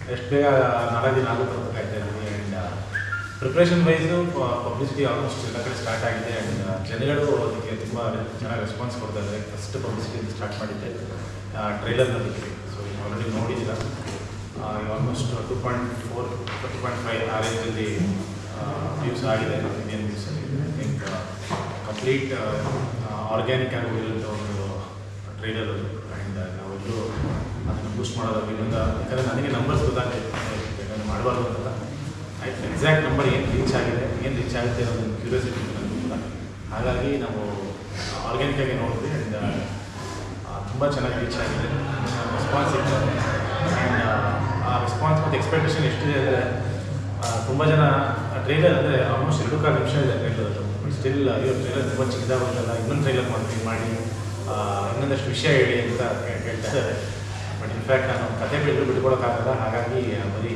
ಎಷ್ಟು ಬೇಗ ನಾಲ್ಕು ದಿನ ಆಗುತ್ತೆ ಅಂತ ಕಾಯ್ತಾ ಇದ್ದೀನಿ and preparation wise publicity almost ಎಲ್ಲ ಕಡೆ ಸ್ಟಾರ್ಟ್ ಆಗಿದೆ ಆ್ಯಂಡ್ ಜನಗಳು ಅದಕ್ಕೆ ತುಂಬ ಚೆನ್ನಾಗಿ ರೆಸ್ಪಾನ್ಸ್ ಕೊಡ್ತಾ ಇದ್ದಾರೆ ಫಸ್ಟ್ ಪಬ್ಲಿಸಿಟಿಯಿಂದ ಸ್ಟಾರ್ಟ್ ಮಾಡಿದ್ದೆ ಟ್ರೈಲರ್ ನೋಡಿದ್ವಿ ಸೊ ಈಗ ಆಲ್ರೆಡಿ ನೋಡಿದ್ದೀರ almost two point four two point five ಆ ರೇಂಜಲ್ಲಿ ವ್ಯೂಸ್ ಆಗಿದೆ ಇಂಡಿಯನ್ ವ್ಯೂಸಲ್ಲಿ ಐ ಥಿಂಕ್ ಕಂಪ್ಲೀಟ್ ಆರ್ಗ್ಯಾನಿಕ್ ಆಗಿ ಹೋಗಿರೋಂಥ ಒಂದು ಟ್ರೈಲರ್ ಅದು ಆ್ಯಂಡ್ ನಾವೆಲ್ಲರೂ ಅದನ್ನು ಬೂಸ್ಟ್ ಮಾಡೋದು ಇನ್ನೊಂದು ಯಾಕಂದರೆ ನನಗೆ ನಂಬರ್ಸ್ ಗೊತ್ತಾಗ್ತಿದೆ ಯಾಕಂದರೆ ಮಾಡಬಾರ್ದು ಅಂತಲ್ಲ ಆಯ್ತು ಎಕ್ಸಾಕ್ಟ್ ನಂಬರ್ ಏನು ರೀಚ್ ಆಗಿದೆ ಏನು ರೀಚ್ ಆಗುತ್ತೆ ಅನ್ನೋದೊಂದು ಕ್ಯೂರಿಯಾಸಿಟಿ ನನಗೂ ಕೂಡ ಹಾಗಾಗಿ ನಾವು ಆರ್ಗ್ಯಾನಿಕ್ ಆಗಿ ನೋಡಿದ್ವಿ ಆ್ಯಂಡ್ ತುಂಬ ಚೆನ್ನಾಗಿ ರೀಚ್ ಆಗಿದೆ ರೆಸ್ಪಾನ್ಸ್ ಇತ್ತು ಆ್ಯಂಡ್ ಆ ರೆಸ್ಪಾನ್ಸ್ ಮತ್ತು ಎಕ್ಸ್ಪೆಕ್ಟೇಷನ್ ಎಷ್ಟಿದೆ ಅಂದರೆ ತುಂಬ ಜನ ಟ್ರೈಲರ್ ಅಂದರೆ ಆಲ್ಮೋಸ್ಟ್ ಎರಡು ಕಾಲು ನಿಮಿಷ ಇದೆ ಟ್ರೈಲರ್ ಬಟ್ ಸ್ಟಿಲ್ ಅಯ್ಯೋ ಟ್ರೈಲರ್ ತುಂಬ ಚಿಕ್ಕದಾಗುತ್ತಲ್ಲ ಇನ್ನೊಂದು ಟ್ರೈಲರ್ ಮಾಡ್ತೀವಿ ಮಾಡಿ ಆ, ಇನ್ನೊಂದಷ್ಟು ವಿಷಯ ಹೇಳಿ ಅಂತ ಕೇ- ಕೇಳ್ತಾ ಇದ್ದಾರೆ ಬಟ್ ಇನ್ಫ್ಯಾಕ್ಟ್ ನಾನು ಕತೆ ಬಿಟ್ಟು ಬಿಟ್ಕೊಳಕ್ಕಾಗಲ್ಲ ಹಾಗಾಗಿ ಬರೀ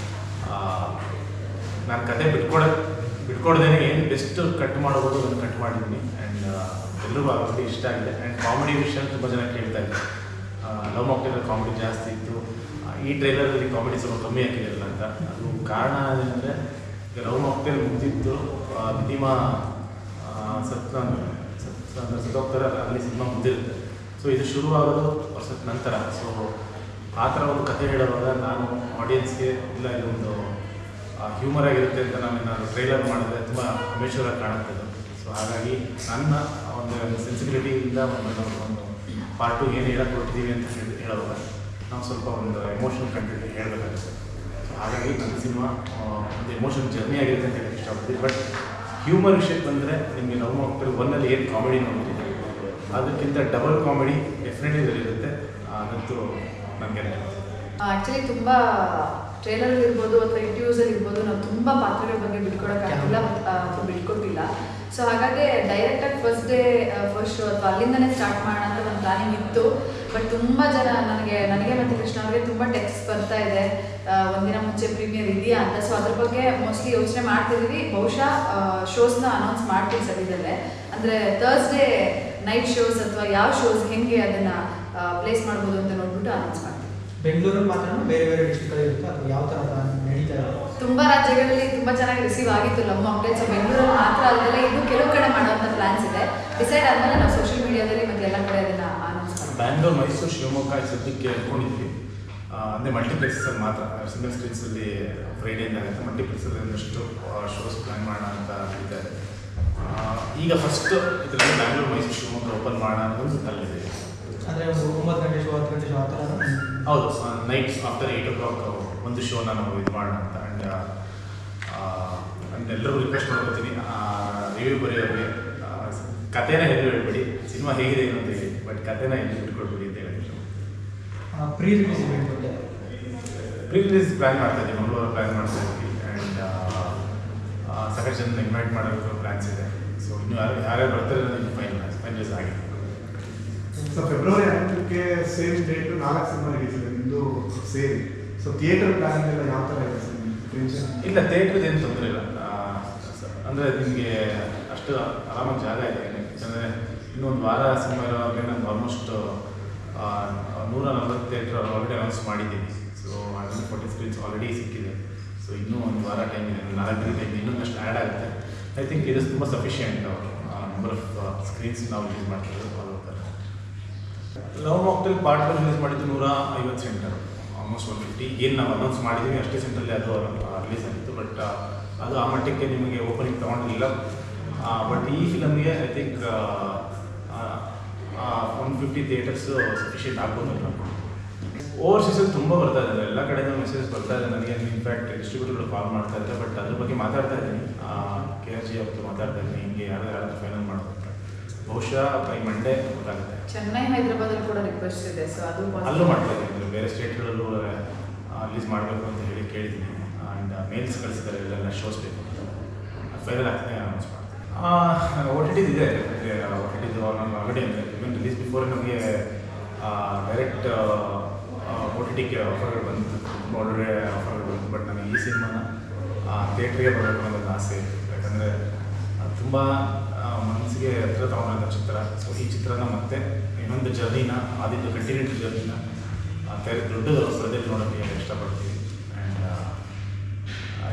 ನಾನು ಕತೆ ಬಿಟ್ಕೊಡ ಬಿಟ್ಕೊಡ್ದೇನೆ ಏನು ಬೆಸ್ಟ್ ಕಟ್ ಮಾಡ್ಬೋದು ಅದನ್ನು ಕಟ್ ಮಾಡಿದ್ದೀನಿ ಆ್ಯಂಡ್ ಎಲ್ರಿಗೂ ಆಗೋದು ಇಷ್ಟ ಆಗಿದೆ ಆ್ಯಂಡ್ ಕಾಮಿಡಿ ವಿಷಯ ತುಂಬ ಜನ ಕೇಳ್ತಾ ಇದ್ದಾರೆ ಲವ್ ಮಾಕ್ಟೇಲಲ್ಲಿ ಕಾಮಿಡಿ ಜಾಸ್ತಿ ಇತ್ತು ಆ, ಈ ಟ್ರೈಲರಲ್ಲಿ ಕಾಮಿಡಿ ಸ್ವಲ್ಪ ಕಮ್ಮಿ ಹಾಕಿರಲಿಲ್ಲ ಅಂತ ಅದು ಕಾರಣ ಏನಂದರೆ ಈಗ ಲವ್ ಮಾಕ್ಟೇಲ್ ಮುಗಿದಿತ್ತು ದಿಮಾ ಸತ್ ಸತ್ ಅಂದ್ರೆ ಸತ್ತೋಗ್ತಾರೆ ಅಲ್ಲಿ ಸಿನಿಮಾ ಮುಗಿದಿರುತ್ತೆ ಸೊ ಇದು ಶುರುವಾಗೋದು ವರ್ಷದ ನಂತರ ಸೊ ಆ ಥರ ಒಂದು ಕಥೆ ಹೇಳುವಾಗ ನಾನು ಆಡಿಯನ್ಸ್ಗೆ ಇಲ್ಲ ಇದೊಂದು ಹ್ಯೂಮರ್ ಆಗಿರುತ್ತೆ ಅಂತ ನಾನು ನಾನು ಟ್ರೈಲರ್ ಮಾಡಿದ್ರೆ ತುಂಬ ಅಮೇಶ್ವರ ಕಾಣುತ್ತೆ ಅದು ಸೊ ಹಾಗಾಗಿ ನನ್ನ ಒಂದು ಸೆನ್ಸಿಬಿಲಿಟಿಯಿಂದ ಒಂದು ಒಂದು ಪಾರ್ಟು ಏನು ಹೇಳಕ್ಕೆ ಹೊರಟಿದ್ದೀವಿ ಅಂತ ಹೇಳಿ ಹೇಳುವಾಗ ನಾವು ಸ್ವಲ್ಪ ಒಂದು ಎಮೋಷನಲ್ ಕಂಟೆಂಟ್ ಹೇಳಬೇಕಾಗುತ್ತೆ ಸೊ ಹಾಗಾಗಿ ನನ್ನ ಸಿನಿಮಾ ಒಂದು ಎಮೋಷನ್ ಜರ್ನಿ ಆಗಿರುತ್ತೆ ಅಂತ ಹೇಳಕ್ಕೆ ಇಷ್ಟಪಡ್ತೀನಿ ಬಟ್ ಹ್ಯೂಮರ್ ವಿಷಯಕ್ಕೆ ಬಂದರೆ ನಿಮಗೆ ಲವ್ ಮಕ್ಕಳು ಒನ್ನಲ್ಲಿ ಏನು ಕಾಮಿಡಿ ನೋಡ್ತೀವಿ ಅದಕ್ಕಿಂತ ಡಬಲ್ ಕಾಮಿಡಿ ಡೆಫಿನೆಟ್ಲಿ ಇದರಲ್ಲಿರುತ್ತೆ ಅದಂತೂ ನನಗೆ ಆಕ್ಚುಲಿ ತುಂಬಾ ಟ್ರೈಲರ್ ಇರ್ಬೋದು ಅಥವಾ ಇಂಟರ್ವ್ಯೂಸಲ್ಲಿ ಇರ್ಬೋದು ನಾವು ತುಂಬಾ ಪಾತ್ರಗಳ ಬಗ್ಗೆ ಬಿಟ್ಕೊಡಕ್ಕಾಗಿಲ್ಲ ಅಥವಾ ಬಿಟ್ಕೊಟ್ಟಿಲ್ಲ ಸೊ ಹಾಗಾಗಿ ಡೈರೆಕ್ಟಾಗಿ ಫಸ್ಟ್ ಡೇ ಫಸ್ಟ್ ಶೋ ಅಥವಾ ಅಲ್ಲಿಂದನೇ ಸ್ಟಾರ್ಟ್ ಮಾಡೋಣ ಅಂತ ಒಂದು ಪ್ಲಾನಿಂಗ್ ಇತ್ತು ಬಟ್ ತುಂಬ ಜನ ನನಗೆ ನನಗೆ ಮತ್ತು ಕೃಷ್ಣ ಅವರಿಗೆ ತುಂಬ ಟೆಕ್ಸ್ಟ್ ಬರ್ತಾ ಇದೆ ಆ, ಒಂದಿನ ಮುಂಚೆ ಪ್ರೀಮಿಯರ್ ಇದೆಯಾ ಅಂತ ಸೊ ಅದ್ರ ಬಗ್ಗೆ ಮೋಸ್ಟ್ಲಿ ಯೋಚನೆ ಮಾಡ್ತಿದ್ದೀವಿ ಬಹುಶಃ ಶೋಸ್ನ ಅನೌನ್ಸ್ ಮಾಡ್ತೀವಿ ಸದ್ಯದಲ್ಲೇ ಅಂದರೆ ಥರ್ಸ್ಡೇ ನೈಟ್ ಶೋಸ್ ಅಥವಾ ಯಾವ ಶೋಸ್ ಹೆಂಗೆ ಅದನ್ನು ಪ್ಲೇಸ್ ಮಾಡ್ಬೋದು ಅಂತ ನೋಡ್ಬಿಟ್ಟು ಅನೌನ್ಸ್ ಮಾಡ್ತೀವಿ ಬೆಂಗಳೂರಲ್ಲಿ ಮಾತ್ರ ಬೇರೆ ಬೇರೆ ಡಿಸ್ಟ್ರಿಕ್ಟ್ ಇರುತ್ತೆ ಅಥವಾ ಯಾವ ಥರ ನಡೀತಾ ಇದೆ ತುಂಬಾ ರಾಜ್ಯಗಳಲ್ಲಿ ತುಂಬಾ ಚೆನ್ನಾಗಿ ರಿಸೀವ್ ಆಗಿತ್ತು ನಮ್ಮ ಅಪ್ಡೇಟ್ ಸೊ ಬೆಂಗಳೂರಲ್ಲಿ ಮಾತ್ರ ಅಲ್ಲದೆ ಇನ್ನು ಕೆಲವು ಕಡೆ ಮಾಡುವಂಥ ಪ್ಲಾನ್ಸ್ ಇದೆ ಡಿಸೈಡ್ ಆದ್ಮೇಲೆ ನಾವು ಸೋಷಿಯಲ್ ಮೀಡಿಯಾದಲ್ಲಿ ಮತ್ತೆ ಎಲ್ಲ ಕಡೆ ಅದನ್ನ ಅನೌನ್ಸ್ ಮಾಡ್ತೀವಿ ಬ್ಯಾಂಗ್ಳೂರ್ ಮೈಸೂರು ಶಿವಮೊಗ್ಗ ಈ ಸದ್ಯಕ್ಕೆ ಅಂದ್ಕೊಂಡಿದ್ವಿ ಅಂದರೆ ಮಲ್ಟಿಪ್ಲೆಕ್ಸಲ್ಲಿ ಮಾತ್ರ ಸಿಂಗಲ್ ಸ್ಕ್ರೀನ್ಸಲ್ಲಿ ಫ್ರೈಡೆಯಿಂದ ಆಗುತ್ತೆ ಮಲ್ಟಿಪ್ಲೆಕ್ಸಲ್ಲಿ ಒಂದಷ್ಟು ಶೋಸ್ ಪ್ಲ್ಯಾನ್ ಮಾಡೋಣ ಅಂತ ಹೇಳ್ತಾರೆ ಈಗ ಫಸ್ಟ್ ಇದರಲ್ಲಿ ಬ್ಯಾಂಗ್ಳೂರು ಮೈಸೂರು ಶಿವಮೊಗ್ಗ ಓಪನ್ ಮಾಡೋಣ ಅನ್ನೋದು ತಲ್ಲಿದೆ ಅಂದರೆ ಒಂದು ಒಂಬತ್ತು ಗಂಟೆ ಶೋ ಹತ್ತು ಗಂಟೆ ಶೋ ಆ ಥರ ಹೌದು night after eight o'clock ಒಂದು ಶೋನ ನಾವು ಇದು ಮಾಡೋಣ ಅಂತ ಆ್ಯಂಡ್ ಆ್ಯಂಡ್ ಎಲ್ಲರಿಗೂ ರಿಕ್ವೆಸ್ಟ್ ಮಾಡ್ಕೊತೀನಿ ರಿವ್ಯೂ ಬರೆಯೋರಿಗೆ ಆ, ಕಥೆನ ಎಲ್ಲೂ ಹೇಳ್ಬೇಡಿ ಸಿನಿಮಾ ಹೇಗಿದೆ ಏನು ಅಂತ ಹೇಳಿ ಬಟ್ ಕಥೆನ ಎಲ್ಲೂ ಬಿಟ್ಕೊಡ್ಬೇಡಿ ಅಂತ ಹೇಳಿ ಪ್ರೀ ರಿಲೀಸ್ ಇವೆಂಟ್ ಬಗ್ಗೆ ಪ್ರೀ ರಿಲೀಸ್ ಪ್ಲ್ಯಾನ್ ಮಾಡ್ತಾ ಇದ್ದೀವಿ ಮಂಗಳವಾರ ಪ್ಲ್ಯಾನ್ ಮಾಡ್ತಾ ಇದ್ವಿ ಆ್ಯಂಡ್ ಸಾಕಷ್ಟು ಜನ ಇನ್ವೈಟ್ ಮಾಡೋದು ಪ್ಲ್ಯಾನ್ಸ್ ಇದೆ ಸೊ ಇನ್ನು ಯಾರು ಯಾರ್ಯಾರು ಬರ್ತಾರೆ ಅನ್ನೋದು ಇನ್ನು ಫೈನಲ್ ಫೈನಲೈಸ್ ಆಗಿದೆ ಸೊ ಫೆಬ್ರವರಿ ಹನ್ನೊಂದಕ್ಕೆ ಸೇಮ್ ಡೇಟು ನಾಲ್ಕು ಸಿನಿಮಾ ರಿಲೀಸ್ ಇದೆ ನಿಮ್ಮದು ಸೇರಿ ಸೊ ಥಿಯೇಟರ್ ಪ್ಲಾನಿಂಗ್ ಎಲ್ಲ ಯಾವ ಥರ ಇದೆ ಸರ್ ಟೆನ್ಷನ್ ಇಲ್ಲ ಥಿಯೇಟ್ರದ್ದು ಏನು ತೊಂದರೆ ಇಲ್ಲ ಅಂದರೆ ನಿಮಗೆ ಅಷ್ಟು ಆರಾಮಾಗಿ ಜಾಗ ಇದೆ ಯಾಕಂದರೆ ಇನ್ನೊಂದು ವಾರ ಸಿನಿಮಾ ಇರೋವಾಗ ನಾನು ಆಲ್ಮೋಸ್ಟ್ ನೂರ ನಲ್ವತ್ತು ಥಿಯೇಟ್ರ್ ಆಲ್ರೆಡಿ ಅನೌನ್ಸ್ ಮಾಡಿದ್ದೀನಿ so hundred forty screens already ಸಿಕ್ಕಿದೆ ಸೊ ಇನ್ನೂ ಒಂದು ವಾರ ಟೈಮ್ ಇದೆ ನಾಲ್ಕು ದಿನ ಟೈಮ್ ಇನ್ನೊಂದಷ್ಟು ಆ್ಯಡ್ ಆಗುತ್ತೆ ಐ ಥಿಂಕ್ ಇದು ತುಂಬ ಸಫಿಷಿಯೆಂಟ್ ನಂಬರ್ ಆಫ್ ಸ್ಕ್ರೀನ್ಸ್ ನಾವು ಯೂಸ್ ಮಾಡ್ತಿರೋದು follow Love Mocktail part one release ಮಾಡಿದ್ದು ನೂರ ಐವತ್ತು ಸೆಂಟರ್ ಆಲ್ಮೋಸ್ಟ್ ಒನ್ ಫಿಫ್ಟಿ ಏನು ನಾವು ಅನೌನ್ಸ್ ಮಾಡಿದ್ದೀವಿ ಅಷ್ಟೇ ಸೆಂಟ್ರಲ್ಲಿ ಅದು ರಿಲೀಸ್ ಆಗಿತ್ತು ಬಟ್ ಅದು ಆ ಮಟ್ಟಕ್ಕೆ ನಿಮಗೆ ಓಪನಿಂಗ್ ತೊಗೊಂಡಿಲ್ಲ ಬಟ್ ಈ ಫಿಲಮ್ಗೆ I think one fifty theatres sufficient ಆಗ್ಬೋದು ಅಂತ ಓವರ್ಸೀಸಲ್ಲಿ ತುಂಬ ಬರ್ತಾ ಇದೆ ಎಲ್ಲ ಕಡೆಯಿಂದ ಮೆಸೇಜ್ ಬರ್ತಾ ಇದೆ ನನಗೆ ಇನ್ಫ್ಯಾಕ್ಟ್ ಡಿಸ್ಟ್ರಿಬ್ಯೂಟರ್ಗಳು ಕಾಲ್ ಮಾಡ್ತಾ ಇದ್ದಾರೆ ಬಟ್ ಅದ್ರ ಬಗ್ಗೆ ಮಾತಾಡ್ತಾ ಇದ್ದೀನಿ ಕೆ ಆರ್ ಜಿ ಅವ್ರದ್ದು ಮಾತಾಡ್ತಾ ಇದ್ದೀನಿ ಹಿಂಗೆ ಯಾರು ಯಾರು ಫೈನಲ್ ಮಾಡೋದು ಅಂತ ಬಹುಶಃ ಬೈ ಮಂಡೇ ಗೊತ್ತಾಗುತ್ತೆ ಚೆನ್ನೈ ಹೈದರಾಬಾದಲ್ಲಿ ಕೂಡ ರಿಕ್ವೆಸ್ಟ್ ಇದೆ ಸೊ ಅದು ಅಲ್ಲೂ ಮಾಡ್ತಾ ಇದ್ದೀನಿ ಬೇರೆ ಸ್ಟೇಟ್ಗಳಲ್ಲೂ ರಿಲೀಸ್ ಮಾಡಬೇಕು ಅಂತ ಹೇಳಿ ಕೇಳಿದ್ದೀನಿ ಆ್ಯಂಡ್ ಮೇಲ್ಸ್ ಕಳಿಸಿದ್ದಾರೆ ಇಲ್ಲೆಲ್ಲ ಶೋಸ್ ಬೇಕು ಫೈನಲ್ ಆಗ್ತದೆ ಅನೌನ್ಸ್ ಮಾಡ್ತೀನಿ ಓ ಟಿ ಟಿದು ಇದೆ ಓ ಟಿ ಟಿದು ನಾನು ಆಲ್ರೆಡಿ ಅಂದರೆ ಇವನ್ ರಿಲೀಸ್ ಬಿಫೋರ್ ನಮಗೆ ಡೈರೆಕ್ಟ್ ಓ ಟಿ ಟಿಗೆ ಆಫರ್ಗಳು ಬಂತು ತುಂಬ ಒಳ್ಳೆ ಆಫರ್ಗಳು ಬಂತು ಬಟ್ ನನಗೆ ಈ ಸಿನಿಮಾನ ಥಿಯೇಟ್ರಿಗೆ ಬರಬೇಕು ಅನ್ನೋದು ಆಸೆ ಇದೆ ಯಾಕಂದರೆ ತುಂಬ ಮನಸ್ಸಿಗೆ ಹತ್ರ ತಗೊಂಡಂಥ ಚಿತ್ರ ಸೊ ಈ ಚಿತ್ರನ ಮತ್ತೆ ಇನ್ನೊಂದು ಜರ್ನಿನ ಆದಿದ್ದು ಕಂಟಿನ್ಯೂಟಿ ಜರ್ನಿನ ಬೇರೆ ದೊಡ್ಡ ಪರದೆಯಲ್ಲಿ ನೋಡೋಕ್ಕೆ ಇಷ್ಟಪಡ್ತೀವಿ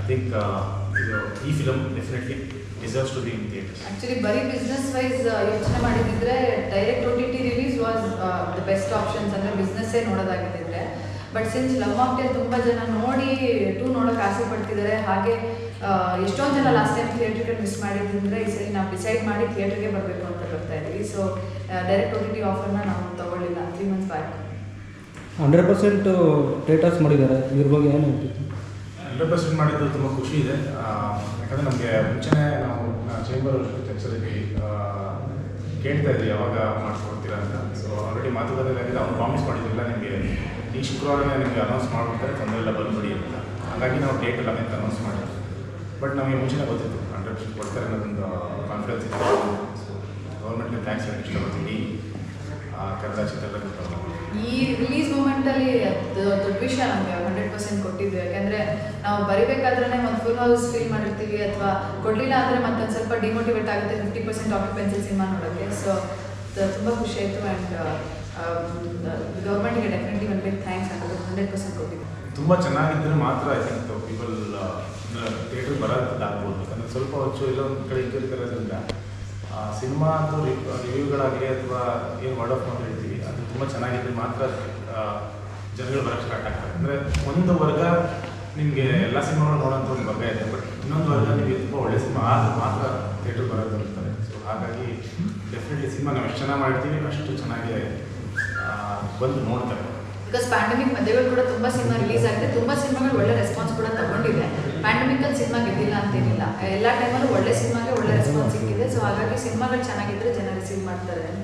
ಥಿಂಕ್ ಇದು ಈ film definitely deserves to be in theatres actually ಬರೀ ಬಿಸ್ನೆಸ್ ವೈಸ್ ಯೋಚನೆ ಮಾಡಿದ್ರೆ direct O T T release was the best options ಅಂದರೆ ಬಿಸ್ನೆಸ್ಸೇ ನೋಡೋದಾಗಿದ್ದರೆ ಬಟ್ ಸಿನ್ಸ್ ಲವ್ ಮಾಕ್ಟೇಲ್ ತುಂಬ ಜನ ನೋಡಿ ಟೂ ನೋಡೋಕೆ ಆಸೆ ಪಡ್ತಿದ್ದಾರೆ ಹಾಗೆ ಆ, ಎಷ್ಟೊಂದು ಜನ ಲಾಸ್ಟ್ ಟೈಮ್ ಥಿಯೇಟ್ರಿಗೆ ಮಿಸ್ ಮಾಡಿದ್ರಿಂದ ಈ ಸರಿ ನಾವು ಡಿಸೈಡ್ ಮಾಡಿ ಥಿಯೇಟ್ರಿಗೆ ಬರಬೇಕು ಅಂತ ಬರ್ತಾ ಇದ್ದೀವಿ so direct O T T ಆಫರ್ನ ನಾವು ತಗೊಳ್ಳಿಲ್ಲ three months back hundred percent theatres ಮಾಡಿದ್ದಾರೆ ಇದ್ರ ಬಗ್ಗೆ ಏನು ಹೇಳ್ತಿತ್ತು ಹಂಡ್ರೆಡ್ ಪರ್ಸೆಂಟ್ ಮಾಡಿದ್ದು ತುಂಬ ಖುಷಿ ಇದೆ ಆ, ಯಾಕಂದರೆ ನಮಗೆ ಮುಂಚೆನೇ ನಾವು ಚೇಂಬರ್ ಚರ್ಚಲ್ಲಿ ಕೇಳ್ತಾ ಇದ್ವಿ ಯಾವಾಗ ಮಾಡಿಕೊಡ್ತೀರಾ ಅಂತ ಸೊ ಆಲ್ರೆಡಿ ಮಾತುಕತೆ ಆಗಿದೆ ಅವ್ರು ಪ್ರಾಮಿಸ್ ಮಾಡಿದ್ದಿಲ್ಲ ನಿಮಗೆ ಈ ಶುಕ್ರವಾರನೇ ನಿಮಗೆ ಅನೌನ್ಸ್ ಮಾಡ್ಬಿಡ್ತಾರೆ ತೊಂದರೆ ಇಲ್ಲ ಬಂದ್ಬಿಡಿ ಅಂತ ಹಾಗಾಗಿ ನಾವು ಡೇಟ್ ಎಲ್ಲ ಅಂತ ಅನೌನ್ಸ್ ಮಾಡಿದ್ವಿ ಬಟ್ ನಮಗೆ ಮುಂಚೆನೇ ಗೊತ್ತಿತ್ತು ಹಂಡ್ರೆಡ್ ಪರ್ಸೆಂಟ್ ಕೊಡ್ತಾರೆ ಅನ್ನೋದೊಂದು ಕಾನ್ಫಿಡೆನ್ಸ್ ಇತ್ತು ಸೊ ಗೌರ್ಮೆಂಟ್ಗೆ ಥ್ಯಾಂಕ್ಸ್ ಹೇಳಕ್ಕೆ ಇಷ್ಟಪಡ್ತೀನಿ ಆ, ಕನ್ನಡ ಚಿತ್ರರಂಗ ಈ ರಿಲೀಸ್ ಮೂಮೆಂಟಲ್ಲಿ ದೊಡ್ಡ ವಿಷಯ ನಮಗೆ ಹಂಡ್ರೆಡ್ ಪರ್ಸೆಂಟ್ ಕೊಟ್ಟಿದ್ವಿ ಯಾಕಂದರೆ ನಾವು ಬರಿಬೇಕಾದ್ರೆ ಒಂದು ಫುಲ್ ಹೌಸ್ ಫೀಲ್ ಮಾಡಿರ್ತೀವಿ ಅಥವಾ ಕೊಡಲಿಲ್ಲ ಅಂದರೆ ಮತ್ತೊಂದು ಸ್ವಲ್ಪ ಡಿಮೋಟಿವೇಟ್ ಆಗುತ್ತೆ ಫಿಫ್ಟಿ ಪರ್ಸೆಂಟ್ ಆಕ್ಯುಪೆನ್ಸಿ ಸಿನಿಮಾ ನೋಡೋಕ್ಕೆ ಸೊ ತುಂಬ ಖುಷಿ ಆಯಿತು ಆ್ಯಂಡ್ ಗೌರ್ಮೆಂಟ್ಗೆ ಡೆಫಿನೆಟ್ಲಿ ಒಂದು ಬಿಗ್ ಥ್ಯಾಂಕ್ಸ್ ಅನ್ನೋದು ಹಂಡ್ರೆಡ್ ಪರ್ಸೆಂಟ್ ಕೊಟ್ಟಿದ್ವಿ ತುಂಬ ಚೆನ್ನಾಗಿದ್ದರೆ ಮಾತ್ರ ಐ ಥಿಂಕ್ ಪೀಪಲ್ ಥಿಯೇಟರ್ ಬರೋದಾಗ್ಬೋದು ಯಾಕಂದರೆ ಸ್ವಲ್ಪ ಹೊಚ್ಚು ಇಲ್ಲ ಒಂದು ಕಡೆ ಇಂಜರಿ ಕರೋದ್ರಿಂದ ಸಿನಿಮಾದು ರಿವ್ಯೂಗಳಾಗಲಿ ಅಥವಾ ಏನು ವರ್ಡ್ ಆಫ್ ಮೌತ್ ಹೇಳ್ತೀವಿ ಅದು ತುಂಬ ಚೆನ್ನಾಗಿದ್ದರೆ ಮಾತ್ರ ಆ, ಜನಗಳು ಬರೋಕ್ಕೆ ಸ್ಟಾರ್ಟ್ ಆಗ್ತಾರೆ ಅಂದರೆ ಒಂದು ವರ್ಗ ನಿಮಗೆ ಎಲ್ಲ ಸಿನಿಮಾಗಳು ನೋಡೋಂಥ ಒಂದು ವರ್ಗ ಇದೆ ಬಟ್ ಇನ್ನೊಂದು ವರ್ಗ ನಿಮಗೆ ತುಂಬ ಒಳ್ಳೆ ಸಿನಿಮಾ ಆದ್ರೆ ಮಾತ್ರ ಥಿಯೇಟರ್ ಬರೋದು ಇರ್ತಾರೆ ಸೊ ಹಾಗಾಗಿ ಡೆಫಿನೆಟ್ಲಿ ಸಿನಿಮಾ ನಾವು ಎಷ್ಟು ಚೆನ್ನಾಗಿ ಮಾಡ್ತೀವಿ ಅಷ್ಟು ಚೆನ್ನಾಗಿ ಆ, ಬಂದು ನೋಡ್ತಾರೆ ಬಿಕಾಸ್ ಪ್ಯಾಂಡಮಿಕ್ ಮಧ್ಯಗಳು ಕೂಡ ತುಂಬ ಸಿನಿಮಾ ರಿಲೀಸ್ ಆಗಿದೆ ತುಂಬ ಸಿನಿಮಾಗಳು ಒಳ್ಳೆ ರೆಸ್ಪಾನ್ಸ್ ಕೂಡ ತಗೊಂಡಿದೆ ಪ್ಯಾಂಡಮಿಕಲ್ಲಿ ಸಿನಿಮಾ ಗೆದ್ದಿಲ್ಲ ಅಂತೇನಿಲ್ಲ ಎಲ್ಲ ಟೈಮಲ್ಲೂ ಒಳ್ಳೆ ಸಿನಿಮಾಗೆ ಒಳ್ಳೆ ರೆಸ್ಪಾನ್ಸ್ ಸಿಕ್ಕಿದೆ ಸೊ ಹಾಗಾಗಿ ಸಿನಿಮಾಗಳು ಚೆನ್ನಾಗಿದ್ರೆ ಜನ ರಿಸೀವ್ ಮಾಡ್ತಾರೆ ಅಂತ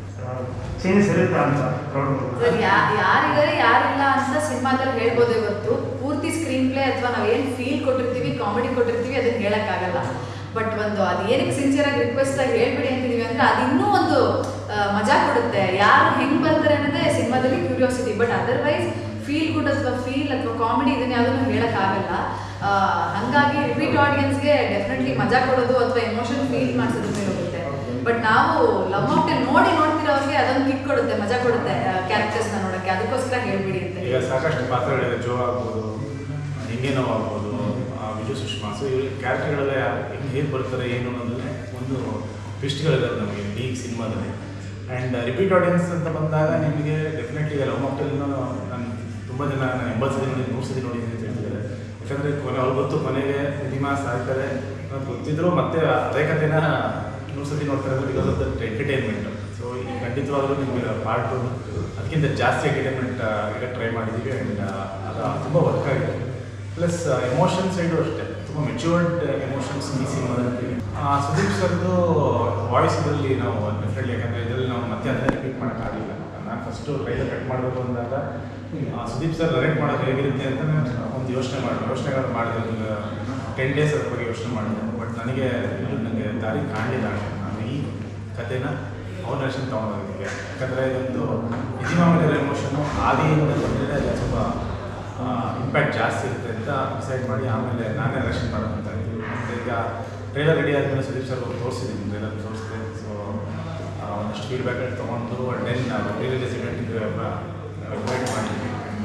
ಚೇಂಜಸ್ ಇರುತ್ತೆ ಅಂತ crowd ಸರ್ ಯಾ- ಯಾರಿದ್ದಾರೆ ಯಾರಿಲ್ಲ ಅಂತ ಸಿನಿಮಾದಲ್ಲಿ ಹೇಳ್ಬೋದೇ ಹೊರತು ಪೂರ್ತಿ ಸ್ಕ್ರೀನ್ ಪ್ಲೇ ಅಥವಾ ನಾವು ಏನು ಫೀಲ್ ಕೊಟ್ಟಿರ್ತೀವಿ ಕಾಮಿಡಿ ಕೊಟ್ಟಿರ್ತೀವಿ ಅದನ್ನ ಹೇಳಕ್ಕಾಗಲ್ಲ ಬಟ್ ಒಂದು ಅದು ಏನಕ್ಕೆ ಸಿನ್ಸಿಯರ್ ಆಗಿ ರಿಕ್ವೆಸ್ಟ್ ಆಗಿ ಹೇಳ್ಬಿಡಿ ಅಂತಿದೀವಿ ಅಂದ್ರೆ ಅದು ಇನ್ನೂ ಒಂದು ಆ, ಮಜಾ ಕೊಡುತ್ತೆ ಯಾರು ಹೆಂಗ್ ಬರ್ತಾರೆ ಅನ್ನೋದೇ ಸಿನಿಮಾದಲ್ಲಿ curiosity but otherwise feel good ಅಥವಾ ಫೀಲ್ ಅಥವಾ ಕಾಮಿಡಿ ಇದನ್ನ ಯಾವುದನ್ನು ಹೇಳಕ್ಕಾಗಲ್ಲ ಆ, ಹಂಗಾಗಿ ರಿಪೀಟ್ ಆಡಿಯನ್ಸ್ಗೆ ಡೆಫಿನೆಟ್ಲಿ ಮಜಾ ಕೊಡೋದು ಅಥವಾ ಎಮೋಷನ್ ಫೀಲ್ ಮಾಡಿಸೋದ್ರ ಮೇಲೆ ಹೋಗುತ್ತೆ ಬಟ್ ನಾವು ಲವ್ ಮಾಕ್ಟೇಲ್ ನೋಡಿ ನೋಡ್ತಿರೋರಿಗೆ ಅದೊಂದು ಕಿಕ್ ಕೊಡುತ್ತೆ ಮಜಾ ಕೊಡುತ್ತೆ ಕ್ಯಾರೆಕ್ಟರ್ಸ್ನ ನೋಡೋಕ್ಕೆ ಅದಕ್ಕೋಸ್ಕರ ಹೇಳ್ಬಿಡಿ ಅಂತ ಈಗ ಸಾಕಷ್ಟು ಪಾತ್ರಗಳಿದೆ ಜೋ ಆಗ್ಬೋದು ಹಿಂಗೇನೋ ಆಗ್ಬೋದು ಆ, ವಿಜು ಸುಷ್ಮಾ ಸೊ ಇವ್ರ ಕ್ಯಾರೆಕ್ಟರ್ಗಳೆಲ್ಲ ಹೆಂಗೆ ಹೇಗೆ ಬರ್ತಾರೆ ಏನು ಅನ್ನೋದನ್ನೇ ಒಂದು ಟ್ವಿಸ್ಟ್ಗಳಿದೆ ನಮಗೆ ಈ ಸಿನಿಮಾದಲ್ಲಿ ಆ್ಯಂಡ್ ರಿಪೀಟ್ ಆಡಿಯನ್ಸ್ ಅಂತ ಬಂದಾಗ ನಿಮಗೆ ಡೆಫಿನೆಟ್ಲಿ ಲವ್ ಮಾಕ್ಟೆಲ್ನ ನಾನು ತುಂಬ ಜನ ನಾನು ಎಂಬತ್ತು ಸತಿ ನೋಡಿ ನೂರು ಸತಿ ನೋಡಿದ್ದೀನಿ ಅಂತ ಹೇಳ್ತಿದ್ದಾರೆ ಯಾಕಂದರೆ ಕೊನೆ ಅವ್ರು ಗೊತ್ತು ಕೊನೆಗೆ ಸಿನಿಮಾ ಸಾಯ್ತಾರೆ ಅನ್ನೋದು ಗೊತ್ತಿದ್ರು ಮತ್ತೆ ಅದೇ ಕಥೆನ ನೂರು ಸತಿ ನೋಡ್ತಾರೆ ಅಂದರೆ because of that entertainment so ಈ ಖಂಡಿತವಾಗ್ಲೂ ನಿಮಗೆ ಪಾರ್ಟ್ ಅದಕ್ಕಿಂತ ಜಾಸ್ತಿ ಎಂಟರ್ಟೈನ್ಮೆಂಟ್ ಈಗ ಟ್ರೈ ಮಾಡಿದ್ದೀವಿ ಆ್ಯಂಡ್ ಅದು ತುಂಬ ವರ್ಕ್ ಆಗಿದೆ ಪ್ಲಸ್ ಎಮೋಷನ್ ಸೈಡು ಅಷ್ಟೇ ತುಂಬ ಮೆಚ್ಯೂರ್ಡ್ ಎಮೋಷನ್ಸ್ ಈ ಸಿನಿಮಾದಲ್ಲಿ ಸುದೀಪ್ ಸರ್ದು ವಾಯ್ಸ್ ಇದರಲ್ಲಿ ನಾವು ಡೆಫಿನೆಟ್ಲಿ ಯಾಕಂದರೆ ಇದರಲ್ಲಿ ನಾವು ಮತ್ತೆ ಅದನ್ನೇ ರಿಪೀಟ್ ಮಾಡೋಕ್ಕಾಗಲಿಲ್ಲ ನಾನು ಫಸ್ಟು ಟ್ರೈಲರ್ ಕಟ್ ಮಾಡಬೇಕು ಅಂದಾಗ ಆ, ಸುದೀಪ್ ಸರ್ ನರೇಟ್ ಮಾಡೋದು ಹೇಗಿರುತ್ತೆ ಅಂತ ನಾನು ಒಂದು ಯೋಚನೆ ಮಾಡಿದೆ ಯೋಚನೆಗಳು ಮಾಡಿದೆ ಒಂದು ಟೆನ್ ಡೇಸ್ ಅದ್ರ ಬಗ್ಗೆ ಯೋಚನೆ ಮಾಡಿದೆ ಬಟ್ ನನಗೆ ಇದು ನನಗೆ ದಾರಿ ಕಾಣಲಿಲ್ಲ ನಾನು ಈ ಕಥೆನ ಅವ್ರ ನರೇಷನ್ ತೊಗೊಂಡೋಗಿದ್ದೆ ಯಾಕಂದರೆ ಇದೊಂದು ನಿಜವಾಗಲಿರೋ ಎಮೋಷನ್ನು ಆದಿಯಿಂದ ಬಂದರೆ ಅದು ಸ್ವಲ್ಪ ಇಂಪ್ಯಾಕ್ಟ್ ಜಾಸ್ತಿ ಇರುತ್ತೆ ಅಂತ ಡಿಸೈಡ್ ಮಾಡಿ ಆಮೇಲೆ ನಾನೇ ನರೇಷನ್ ಮಾಡೋದು ಅಂತ ಇದ್ದೀನಿ ಮತ್ತು ಈಗ ಟ್ರೈಲರ್ ರೆಡಿ ಆದಮೇಲೆ ಸುದೀಪ್ ಸರ್ ತೋರಿಸಿದ್ದೀನಿ ಟ್ರೈಲರ್ ತೋರಿಸಿದೆ ಸೊ ಒಂದಷ್ಟು ಫೀಡ್ಬ್ಯಾಕ್ ತೊಗೊಂಡು ದೆನ್ ರಿಲೀಸ್ ಇವೆಂಟಿಗೆ ಇನ್ವೈಟ್ ಮಾಡಿದ್ವಿ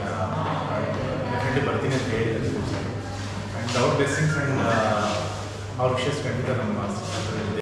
ಡೆಫಿನೆಟ್ಲಿ ಬರ್ತೀನಿ ಅಂತ ಹೇಳಿದ್ದಾರೆ ಆ್ಯಂಡ್ ಅವ್ರ ಬ್ಲೆಸ್ಸಿಂಗ್ಸ್ ಆ್ಯಂಡ್ ಅವ್ರ ವಿಷಯಸ್ ಖಂಡಿತ ನಮ್ಮ